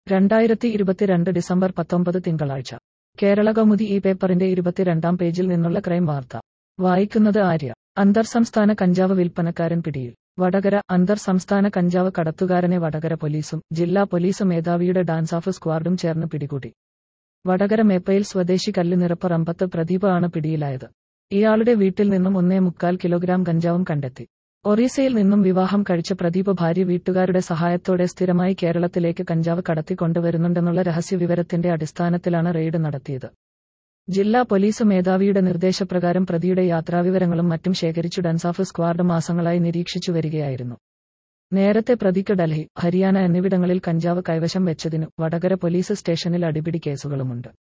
രണ്ടായിരത്തി ഇരുപത്തിരണ്ട് ഡിസംബർ പത്തൊമ്പത് തിങ്കളാഴ്ച കേരള കൗമുദി ഈ പേപ്പറിന്റെ ഇരുപത്തിരണ്ടാം പേജിൽ നിന്നുള്ള ക്രൈം വാർത്ത വായിക്കുന്നത് ആര്യ അന്തർ സംസ്ഥാന കഞ്ചാവ് വിൽപ്പനക്കാരൻ പിടിയിൽ വടകര അന്തർ സംസ്ഥാന കഞ്ചാവ് കടത്തുകാരനെ വടകര പോലീസും ജില്ലാ പോലീസ് മേധാവിയുടെ ഡാൻസ് ഓഫ് സ്ക്വാഡും ചേർന്ന് പിടികൂടി വടകര മേപ്പയിൽ സ്വദേശി കല്ലുനിറപ്പ് റമ്പത്ത് പ്രദീപ് ആണ് പിടിയിലായത് ഇയാളുടെ വീട്ടിൽ നിന്നും ഒന്നേ മുക്കാൽ കിലോഗ്രാം കഞ്ചാവും കണ്ടെത്തി ഒറീസയിൽ നിന്നും വിവാഹം കഴിച്ച പ്രദീപ് ഭാര്യ വീട്ടുകാരുടെ സഹായത്തോടെ സ്ഥിരമായി കേരളത്തിലേക്ക് കഞ്ചാവ് കടത്തിക്കൊണ്ടുവരുന്നുണ്ടെന്നുള്ള രഹസ്യവിവരത്തിന്റെ അടിസ്ഥാനത്തിലാണ് റെയ്ഡ് നടത്തിയത് ജില്ലാ പോലീസ് മേധാവിയുടെ നിർദ്ദേശപ്രകാരം പ്രതിയുടെ യാത്രാവിവരങ്ങളും മറ്റും ശേഖരിച്ചു ഡൻസാഫ് സ്ക്വാഡ് മാസങ്ങളായി നിരീക്ഷിച്ചു വരികയായിരുന്നു നേരത്തെ പ്രതിക്ക് ഡൽഹി ഹരിയാന എന്നിവിടങ്ങളിൽ കഞ്ചാവ് കൈവശം വെച്ചതിനു വടകര പോലീസ് സ്റ്റേഷനിൽ അടിപിടി കേസുകളുമുണ്ട്